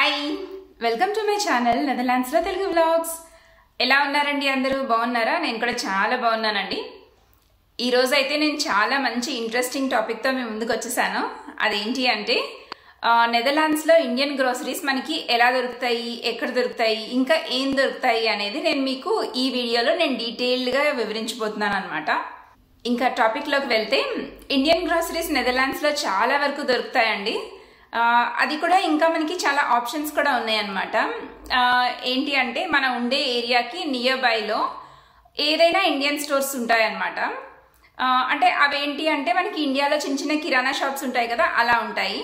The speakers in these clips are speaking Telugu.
hi welcome to my channel నెదర్లాండ్స్లో తెలుగు వ్లాగ్స్ ఎలా ఉన్నారండి అందరూ బాగున్నారా నేను కూడా చాలా బాగున్నానండి ఈ రోజు అయితే నేను చాలా మంచి ఇంట్రెస్టింగ్ టాపిక్తో మీ ముందుకు వచ్చేసాను అదేంటి అంటే ఆ, నెదర్లాండ్స్లో ఇండియన్ గ్రోసరీస్ మనకి ఎలా దొరుకుతాయి ఎక్కడ దొరుకుతాయి ఇంకా ఏం దొరుకుతాయి అనేది నేను మీకు ఈ వీడియోలో నేను డీటెయిల్డ్గా వివరించబోతున్నాను అనమాట ఇంకా టాపిక్లోకి వెళ్తే ఇండియన్ గ్రోసరీస్ నెదర్లాండ్స్లో చాలా వరకు దొరుకుతాయండి ఆ, అది కూడా ఇంకా మనకి చాలా ఆప్షన్స్ కూడా ఉన్నాయన్నమాట ఆ, ఏంటి అంటే మన ఉండే ఏరియాకి నియర్ బైలో ఏదైనా ఇండియన్ స్టోర్స్ ఉంటాయన్నమాట ఆ, అంటే అవేంటి అంటే మనకి ఇండియాలో చిన్న చిన్న కిరాణా షాప్స్ ఉంటాయి కదా అలా ఉంటాయి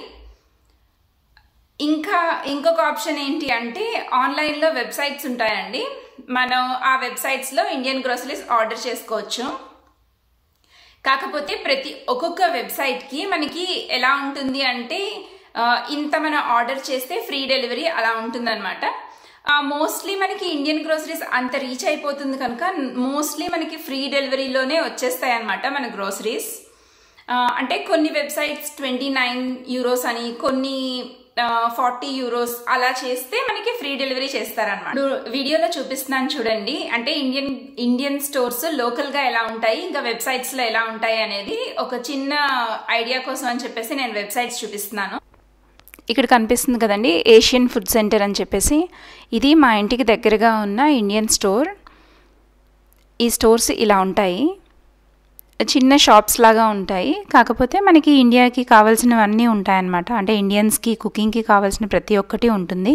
ఇంకా ఇంకొక ఆప్షన్ ఏంటి అంటే ఆన్లైన్లో వెబ్సైట్స్ ఉంటాయండి మనం ఆ వెబ్సైట్స్లో ఇండియన్ గ్రోసరీస్ ఆర్డర్ చేసుకోవచ్చు కాకపోతే ప్రతి ఒక్కొక్క వెబ్సైట్కి మనకి ఎలా ఉంటుంది అంటే ఆ, ఇంత మనం ఆర్డర్ చేస్తే ఫ్రీ డెలివరీ అలా ఉంటుందన్నమాట మోస్ట్లీ మనకి ఇండియన్ గ్రోసరీస్ అంత రీచ్ అయిపోతుంది కనుక మోస్ట్లీ మనకి ఫ్రీ డెలివరీలోనే వచ్చేస్తాయి అనమాట మన గ్రోసరీస్ అంటే కొన్ని వెబ్సైట్స్ ట్వంటీ నైన్ యూరోస్ అని కొన్ని ఫార్టీ యూరోస్ అలా చేస్తే మనకి ఫ్రీ డెలివరీ చేస్తారనమాట వీడియోలో చూపిస్తున్నాను చూడండి అంటే ఇండియన్ ఇండియన్ స్టోర్స్ లోకల్ గా ఎలా ఉంటాయి ఇంకా వెబ్సైట్స్ లో ఎలా ఉంటాయి అనేది ఒక చిన్న ఐడియా కోసం అని చెప్పేసి నేను వెబ్సైట్స్ చూపిస్తున్నాను ఇక్కడ కనిపిస్తుంది కదండి ఏషియన్ ఫుడ్ సెంటర్ అని చెప్పేసి ఇది మా ఇంటికి దగ్గరగా ఉన్న ఇండియన్ స్టోర్ ఈ స్టోర్స్ ఇలా ఉంటాయి చిన్న షాప్స్ లాగా ఉంటాయి కాకపోతే మనకి ఇండియాకి కావాల్సినవన్నీ ఉంటాయన్నమాట అంటే ఇండియన్స్కి కుకింగ్కి కావాల్సిన ప్రతి ఒక్కటి ఉంటుంది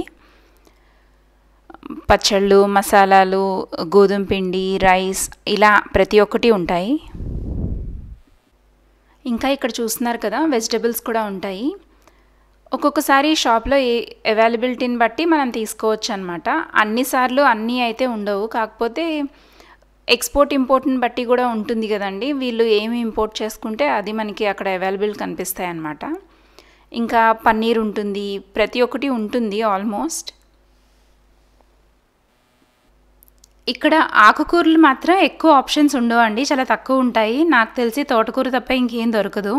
పచ్చళ్ళు మసాలాలు గోధుమ పిండి రైస్ ఇలా ప్రతి ఒక్కటి ఉంటాయి ఇంకా ఇక్కడ చూస్తున్నారు కదా వెజిటబుల్స్ కూడా ఉంటాయి ఒక్కొక్కసారి షాప్లో ఏ అవైలబిలిటీని బట్టి మనం తీసుకోవచ్చు అనమాట అన్నిసార్లు అన్నీ అయితే ఉండవు కాకపోతే ఎక్స్పోర్ట్ ఇంపోర్ట్ని బట్టి కూడా ఉంటుంది కదండి వీళ్ళు ఏమి ఇంపోర్ట్ చేసుకుంటే అది మనకి అక్కడ అవైలబుల్ కనిపిస్తాయి అన్నమాట ఇంకా పన్నీర్ ఉంటుంది ప్రతి ఒక్కటి ఉంటుంది ఆల్మోస్ట్ ఇక్కడ ఆకుకూరలు మాత్రం ఎక్కువ ఆప్షన్స్ ఉండవండి చాలా తక్కువ ఉంటాయి నాకు తెలిసి తోటకూర తప్ప ఇంకేం దొరకదు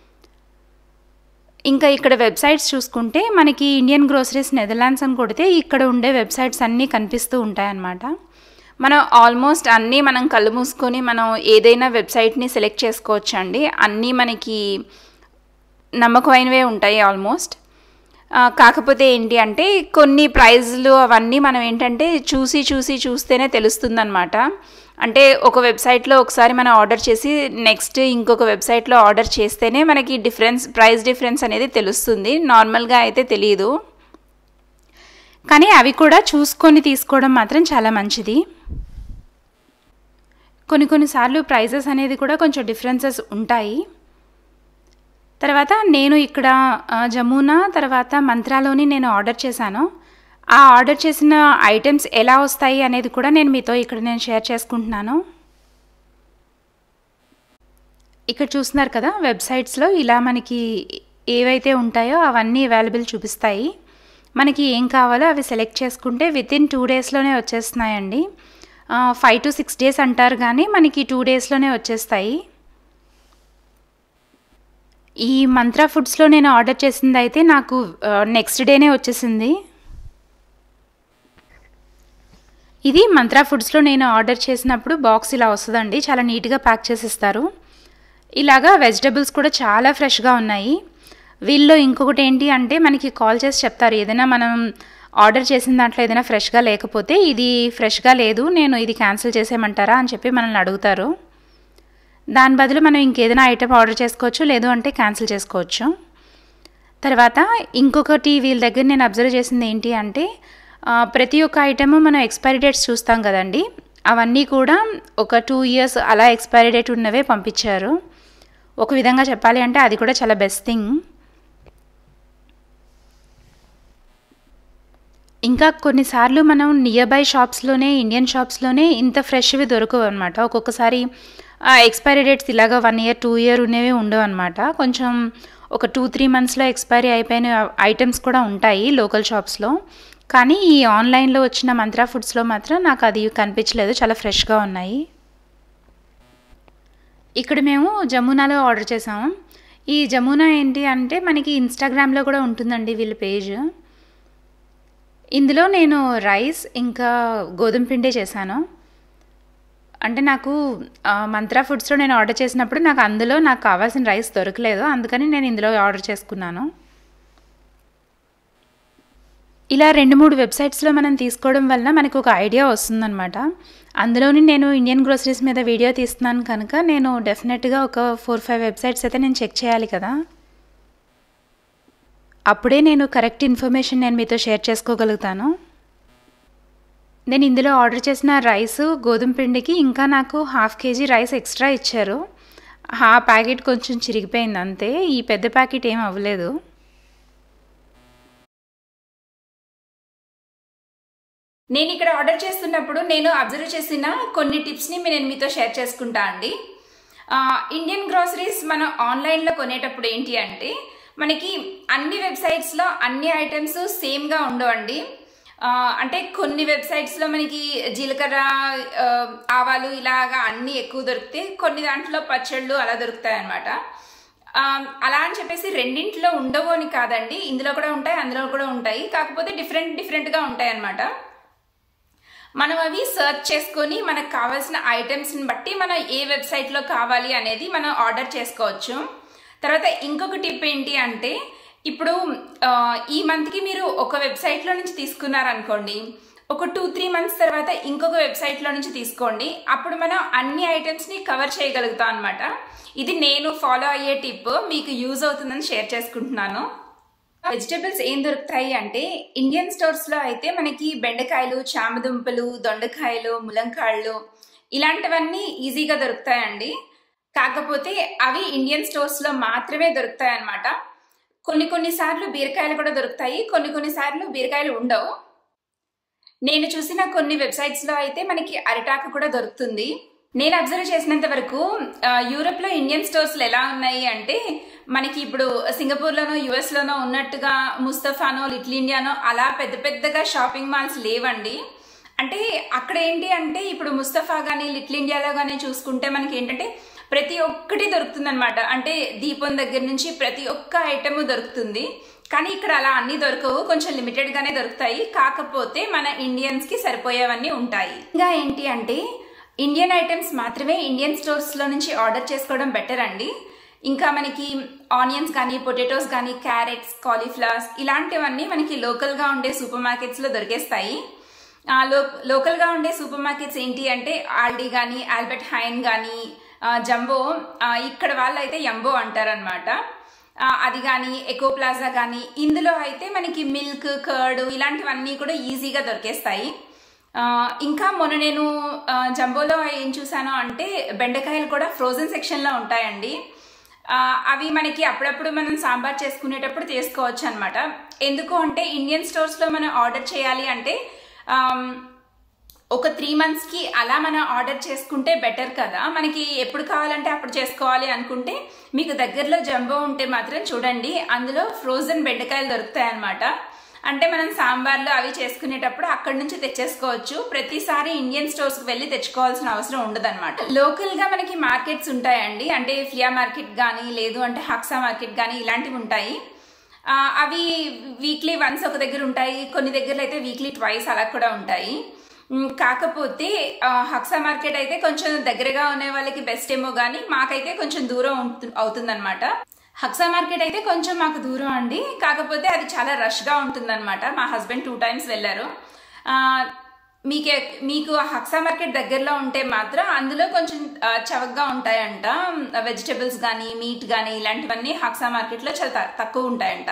ఇంకా ఇక్కడ వెబ్సైట్స్ చూసుకుంటే మనకి ఇండియన్ గ్రోసరీస్ నెదర్లాండ్స్ అని కొడితే ఇక్కడ ఉండే వెబ్సైట్స్ అన్నీ కనిపిస్తూ ఉంటాయన్నమాట మనం ఆల్మోస్ట్ అన్నీ మనం కళ్ళు మూసుకొని మనం ఏదైనా వెబ్సైట్ని సెలెక్ట్ చేసుకోవచ్చు అండి అన్నీ మనకి నమ్మకమైనవే ఉంటాయి ఆల్మోస్ట్ ఆ, కాకపోతే ఏంటి అంటే కొన్ని ప్రైజ్లు అవన్నీ మనం ఏంటంటే చూసి చూసి చూస్తేనే తెలుస్తుందన్నమాట అంటే ఒక వెబ్సైట్లో ఒకసారి మనం ఆర్డర్ చేసి నెక్స్ట్ ఇంకొక వెబ్సైట్లో ఆర్డర్ చేస్తేనే మనకి డిఫరెన్స్ ప్రైస్ డిఫరెన్స్ అనేది తెలుస్తుంది నార్మల్గా అయితే తెలియదు కానీ అవి కూడా చూసుకొని తీసుకోవడం మాత్రం చాలా మంచిది కొన్ని కొన్నిసార్లు ప్రైజెస్ అనేది కూడా కొంచెం డిఫరెన్సెస్ ఉంటాయి తర్వాత నేను ఇక్కడ ఆ, జమునా తర్వాత మంత్రాలోని నేను ఆర్డర్ చేశాను ఆ ఆర్డర్ చేసిన ఐటమ్స్ ఎలా వస్తాయి అనేది కూడా నేను మీతో ఇక్కడ నేను షేర్ చేసుకుంటున్నాను ఇక్కడ చూస్తున్నారు కదా వెబ్సైట్స్లో ఇలా మనకి ఏవైతే ఉంటాయో అవన్నీ అవైలబుల్ చూపిస్తాయి మనకి ఏం కావాలో అవి సెలెక్ట్ చేసుకుంటే విత్ ఇన్ టూ డేస్లోనే వచ్చేస్తున్నాయండి ఫైవ్ టు సిక్స్ డేస్ అంటారు కానీ మనకి టూ డేస్లోనే వచ్చేస్తాయి ఈ మంత్రా ఫుడ్స్లో నేను ఆర్డర్ చేసింది అయితే నాకు నెక్స్ట్ డేనే వచ్చేసింది ఇది మంత్రా ఫుడ్స్లో నేను ఆర్డర్ చేసినప్పుడు బాక్స్ ఇలా వస్తుందండి చాలా నీట్గా ప్యాక్ చేసి ఇస్తారు ఇలాగా వెజిటబుల్స్ కూడా చాలా ఫ్రెష్గా ఉన్నాయి వీళ్ళు ఇంకొకటి ఏంటి అంటే మనకి కాల్ చేసి చెప్తారు ఏదైనా మనం ఆర్డర్ చేసిన దాంట్లో ఏదైనా ఫ్రెష్గా లేకపోతే ఇది ఫ్రెష్గా లేదు నేను ఇది క్యాన్సిల్ చేసేయమంటారా అని చెప్పి మనల్ని అడుగుతారు దాని బదులు మనం ఇంకేదైనా ఐటెం ఆర్డర్ చేసుకోవచ్చు లేదు అంటే క్యాన్సిల్ చేసుకోవచ్చు తర్వాత ఇంకొకటి వీళ్ళ దగ్గర నేను అబ్జర్వ్ చేసింది ఏంటి అంటే ఆ, ప్రతి ఒక్క ఐటెము మనం ఎక్స్పైరీ డేట్స్ చూస్తాం కదండి అవన్నీ కూడా ఒక టూ ఇయర్స్ అలా ఎక్స్పైరీ డేట్ ఉన్నవే పంపించారు ఒక విధంగా చెప్పాలి అంటే అది కూడా చాలా బెస్ట్ థింగ్ ఇంకా కొన్నిసార్లు మనం నియర్ బై షాప్స్లోనే ఇండియన్ షాప్స్లోనే ఇంత ఫ్రెష్వి దొరకవు అనమాట ఒక్కొక్కసారి ఎక్స్పైరీ డేట్స్ ఇలాగ వన్ ఇయర్ టూ ఇయర్ ఉన్నవి ఉండవు అనమాట కొంచెం ఒక టూ త్రీ మంత్స్లో ఎక్స్పైరీ అయిపోయిన ఐటమ్స్ కూడా ఉంటాయి లోకల్ షాప్స్లో కానీ ఈ ఆన్లైన్లో వచ్చిన మంత్రా ఫుడ్స్లో మాత్రం నాకు అది కనిపించలేదు చాలా ఫ్రెష్గా ఉన్నాయి ఇక్కడ మేము జమునాలో ఆర్డర్ చేసాము ఈ జమునా ఏంటి అంటే మనకి ఇన్స్టాగ్రామ్లో కూడా ఉంటుందండి వీళ్ళ పేజ్ ఇందులో నేను రైస్ ఇంకా గోధుమ పిండి చేశాను అంటే నాకు ఆ, మంత్రా ఫుడ్స్లో నేను ఆర్డర్ చేసినప్పుడు నాకు అందులో నాకు కావాల్సిన రైస్ దొరకలేదు అందుకని నేను ఇందులో ఆర్డర్ చేసుకున్నాను ఇలా రెండు మూడు వెబ్సైట్స్లో మనం తీసుకోవడం వలన మనకు ఒక ఐడియా వస్తుందన్నమాట అందులోని నేను ఇండియన్ గ్రోసరీస్ మీద వీడియో తీస్తున్నాను కనుక నేను డెఫినెట్గా ఒక ఫోర్ ఫైవ్ వెబ్సైట్స్ అయితే నేను చెక్ చేయాలి కదా అప్పుడే నేను కరెక్ట్ ఇన్ఫర్మేషన్ నేను మీతో షేర్ చేసుకోగలుగుతాను నేను ఇందులో ఆర్డర్ చేసిన రైస్ గోధుమ పిండికి ఇంకా నాకు హాఫ్ కేజీ రైస్ ఎక్స్ట్రా ఇచ్చారు ఆ ప్యాకెట్ కొంచెం చిరిగిపోయింది అంతే ఈ పెద్ద ప్యాకెట్ ఏం అవ్వలేదు నేను ఇక్కడ ఆర్డర్ చేస్తున్నప్పుడు నేను అబ్జర్వ్ చేసిన కొన్ని టిప్స్ని నేను మీతో షేర్ చేసుకుంటా అండి ఆ, ఇండియన్ గ్రాసరీస్ మనం ఆన్లైన్లో కొనేటప్పుడు ఏంటి అంటే మనకి అన్ని వెబ్సైట్స్లో అన్ని ఐటమ్స్ సేమ్గా ఉండవండి ఆ, అంటే కొన్ని వెబ్సైట్స్లో మనకి జీలకర్ర ఆ, ఆవాలు ఇలాగా అన్నీ ఎక్కువ దొరికితే కొన్ని దాంట్లో పచ్చళ్ళు అలా దొరుకుతాయి అన్నమాట ఆ, అలా అని చెప్పేసి రెండింటిలో ఉండవు అని కాదండి ఇందులో కూడా ఉంటాయి అందులో కూడా ఉంటాయి కాకపోతే డిఫరెంట్ డిఫరెంట్గా ఉంటాయి అన్నమాట మనం అవి సెర్చ్ చేసుకొని మనకు కావాల్సిన ఐటమ్స్ని బట్టి మనం ఏ వెబ్సైట్లో కావాలి అనేది మనం ఆర్డర్ చేసుకోవచ్చు తర్వాత ఇంకొక టిప్ ఏంటి అంటే ఇప్పుడు ఆ, ఈ మంత్కి మీరు ఒక వెబ్సైట్లో నుంచి తీసుకున్నారనుకోండి ఒక టూ త్రీ మంత్స్ తర్వాత ఇంకొక వెబ్సైట్లో నుంచి తీసుకోండి అప్పుడు మనం అన్ని ఐటమ్స్ని కవర్ చేయగలుగుతాం అనమాట ఇది నేను ఫాలో అయ్యే టిప్ మీకు యూజ్ అవుతుందని షేర్ చేసుకుంటున్నాను వెజిటబుల్స్ ఏం దొరుకుతాయి అంటే ఇండియన్ స్టోర్స్ లో అయితే మనకి బెండకాయలు చామదుంపలు దొండకాయలు ములంకాయలు ఇలాంటివన్నీ ఈజీగా దొరుకుతాయండి కాకపోతే అవి ఇండియన్ స్టోర్స్ లో మాత్రమే దొరుకుతాయి అన్నమాట కొన్ని కొన్ని సార్లు బీరకాయలు కూడా దొరుకుతాయి కొన్ని కొన్ని సార్లు బీరకాయలు ఉండవు నేను చూసిన కొన్ని వెబ్సైట్స్ లో అయితే మనకి అరిటాకు కూడా దొరుకుతుంది నేను అబ్జర్వ్ చేసినంత వరకు ఆ, యూరోప్ లో ఇండియన్ స్టోర్స్ ఎలా ఉన్నాయి అంటే మనకి ఇప్పుడు సింగపూర్ లోనో యుఎస్ లోనో ఉన్నట్టుగా ముస్తఫానో లిటిల్ ఇండియానో అలా పెద్ద పెద్దగా షాపింగ్ మాల్స్ లేవండి అంటే అక్కడ ఏంటి అంటే ఇప్పుడు ముస్తఫా కానీ లిటిల్ ఇండియాలో కానీ చూసుకుంటే మనకి ఏంటంటే ప్రతి ఒక్కటి దొరుకుతుంది అనమాట అంటే దీపం దగ్గర నుంచి ప్రతి ఒక్క ఐటమ్ దొరుకుతుంది కానీ ఇక్కడ అలా అన్ని దొరకవు కొంచెం లిమిటెడ్ గానే దొరుకుతాయి కాకపోతే మన ఇండియన్స్ కి సరిపోయేవన్నీ ఉంటాయి ఇంకా ఏంటి అంటే ఇండియన్ ఐటమ్స్ మాత్రమే ఇండియన్ స్టోర్స్ లో నుంచి ఆర్డర్ చేసుకోవడం బెటర్ అండి ఇంకా మనకి ఆనియన్స్ కానీ పొటాటోస్ కానీ క్యారెట్స్ కాలీఫ్లవర్స్ ఇలాంటివన్నీ మనకి లోకల్ గా ఉండే సూపర్ మార్కెట్స్ లో దొరికేస్తాయి ఆ, లో లోకల్గా ఉండే సూపర్ మార్కెట్స్ ఏంటి అంటే ఆల్డీ కానీ ఆల్బర్ట్ హైన్ కానీ జంబో ఆ, ఇక్కడ వాళ్ళు అయితే ఎంబో అంటారనమాట అది కానీ ఎకో ప్లాజా కానీ ఇందులో అయితే మనకి మిల్క్ కర్డ్ ఇలాంటివన్నీ కూడా ఈజీగా దొరికేస్తాయి ఆ, ఇంకా మొన్న నేను ఆ, జంబోలో ఏం చూసాను అంటే బెండకాయలు కూడా ఫ్రోజన్ సెక్షన్లో ఉంటాయండి ఆ, అవి మనకి అప్పుడప్పుడు మనం సాంబార్ చేసుకునేటప్పుడు తీసుకోవచ్చు అనమాట ఎందుకు అంటే ఇండియన్ స్టోర్స్లో మనం ఆర్డర్ చేయాలి అంటే ఆమ్, ఒక త్రీ మంత్స్కి అలా మనం ఆర్డర్ చేసుకుంటే బెటర్ కదా మనకి ఎప్పుడు కావాలంటే అప్పుడు చేసుకోవాలి అనుకుంటే మీకు దగ్గరలో జంబో ఉంటే మాత్రం చూడండి అందులో ఫ్రోజన్ బెండకాయలు దొరుకుతాయి అనమాట అంటే మనం సాంబార్లు అవి చేసుకునేటప్పుడు అక్కడి నుంచి తెచ్చేసుకోవచ్చు ప్రతిసారి ఇండియన్ స్టోర్స్కి వెళ్ళి తెచ్చుకోవాల్సిన అవసరం ఉండదన్నమాట లోకల్గా మనకి మార్కెట్స్ ఉంటాయండి అంటే ఫ్లియా మార్కెట్ కానీ లేదు అంటే హక్సా మార్కెట్ కానీ ఇలాంటివి ఉంటాయి ఆ, అవి వీక్లీ వన్స్ ఒక దగ్గర ఉంటాయి కొన్ని దగ్గరలో అయితే వీక్లీ ట్వైస్ అలా కూడా ఉంటాయి మ్, కాకపోతే ఆ, హక్సా మార్కెట్ అయితే కొంచెం దగ్గరగా ఉన్న వాళ్ళకి బెస్ట్ ఏమో కానీ మాకైతే కొంచెం దూరం అవుతుందన్నమాట హక్సా మార్కెట్ అయితే కొంచెం మాకు దూరం అండి కాకపోతే అది చాలా రష్గా ఉంటుందన్నమాట మా హస్బెండ్ టూ టైమ్స్ వెళ్ళారు ఆ, మీకే మీకు ఆ హక్సా మార్కెట్ దగ్గరలో ఉంటే మాత్రం అందులో కొంచెం ఆ, చవకగా ఉంటాయంట వెజిటబుల్స్ కానీ మీట్ కానీ ఇలాంటివన్నీ హక్సా మార్కెట్లో చాలా త- తక్కువ ఉంటాయంట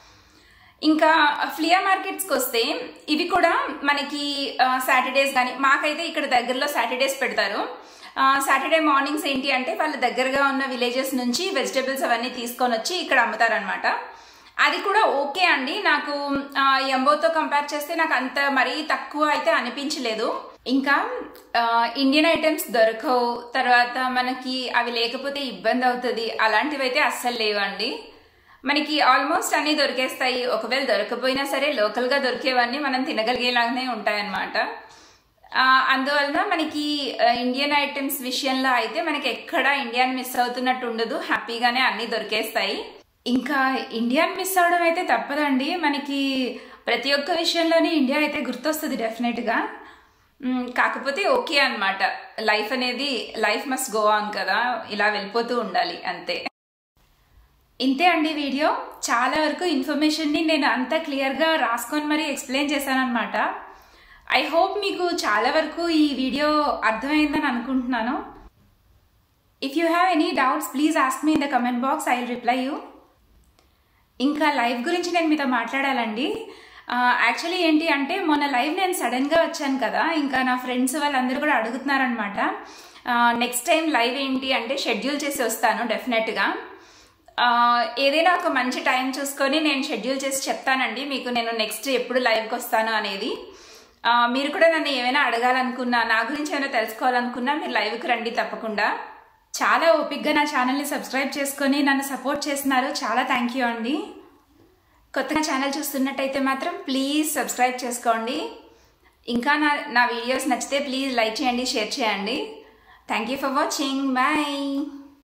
ఇంకా ఫ్లియా మార్కెట్స్కి వస్తే ఇవి కూడా మనకి సాటర్డేస్ కానీ మాకైతే ఇక్కడ దగ్గరలో సాటర్డేస్ పెడతారు సాటర్డే మార్నింగ్స్ ఏంటి అంటే వాళ్ళ దగ్గరగా ఉన్న విలేజెస్ నుంచి వెజిటబుల్స్ అవన్నీ తీసుకొని వచ్చి ఇక్కడ అమ్ముతారనమాట అది కూడా ఓకే అండి నాకు ఆ, ఎంబోతో కంపేర్ చేస్తే నాకు అంత మరీ తక్కువ అయితే అనిపించలేదు ఇంకా ఆ, ఇండియన్ ఐటమ్స్ దొరకవు తర్వాత మనకి అవి లేకపోతే ఇబ్బంది అవుతుంది అలాంటివి అయితే అస్సలు లేవండి మనకి ఆల్మోస్ట్ అన్ని దొరికేస్తాయి ఒకవేళ దొరకపోయినా సరే లోకల్గా దొరికేవన్నీ మనం తినగలిగేలాగానే ఉంటాయన్నమాట ఆ, అందువలన మనకి ఆ, ఇండియన్ ఐటమ్స్ విషయంలో అయితే మనకి ఎక్కడ ఇండియన్ మిస్ అవుతున్నట్టు ఉండదు హ్యాపీగానే అన్ని దొరికేస్తాయి ఇంకా ఇండియన్ మిస్ అవడం అయితే తప్పదండి మనకి ప్రతి ఒక్క విషయంలోనే ఇండియా అయితే గుర్తొస్తుంది డెఫినెట్గా మ్, కాకపోతే ఓకే అన్నమాట లైఫ్ అనేది లైఫ్ మస్ట్ గో ఆన్ కదా ఇలా వెళ్ళిపోతూ ఉండాలి అంతే ఇంతే అండి వీడియో చాలా వరకు ఇన్ఫర్మేషన్ని నేను అంతా క్లియర్గా రాసుకొని మరీ ఎక్స్ప్లెయిన్ చేశానమాట ఐ హోప్ మీకు చాలా వరకు ఈ వీడియో అర్థమైందని అనుకుంటున్నాను if you have any doubts please ask me in the comment box I will reply you ఇంకా లైవ్ గురించి నేను మీతో మాట్లాడాలండి యాక్చువల్లీ ఏంటి అంటే మొన్న లైవ్ నేను సడన్గా వచ్చాను కదా ఇంకా నా ఫ్రెండ్స్ వాళ్ళందరూ కూడా అడుగుతున్నారనమాట నెక్స్ట్ టైం లైవ్ ఏంటి అంటే షెడ్యూల్ చేసి వస్తాను డెఫినెట్గా ఆ, ఏదైనా ఒక మంచి టైం చూసుకొని నేను షెడ్యూల్ చేసి చెప్తానండి మీకు నేను నెక్స్ట్ ఎప్పుడు లైవ్కి వస్తాను అనేది ఆ, మీరు కూడా నన్ను ఏమైనా అడగాలనుకున్నా నా గురించి ఏమైనా తెలుసుకోవాలనుకున్నా మీరు లైవ్కి రండి తప్పకుండా చాలా ఓపిక్గా నా ఛానల్ని సబ్స్క్రైబ్ చేసుకొని నన్ను సపోర్ట్ చేస్తున్నారు చాలా థ్యాంక్ యూ అండి కొత్తగా ఛానల్ చూస్తున్నట్టయితే మాత్రం ప్లీజ్ సబ్స్క్రైబ్ చేసుకోండి ఇంకా నా నా వీడియోస్ నచ్చితే ప్లీజ్ లైక్ చేయండి షేర్ చేయండి thank you for watching bye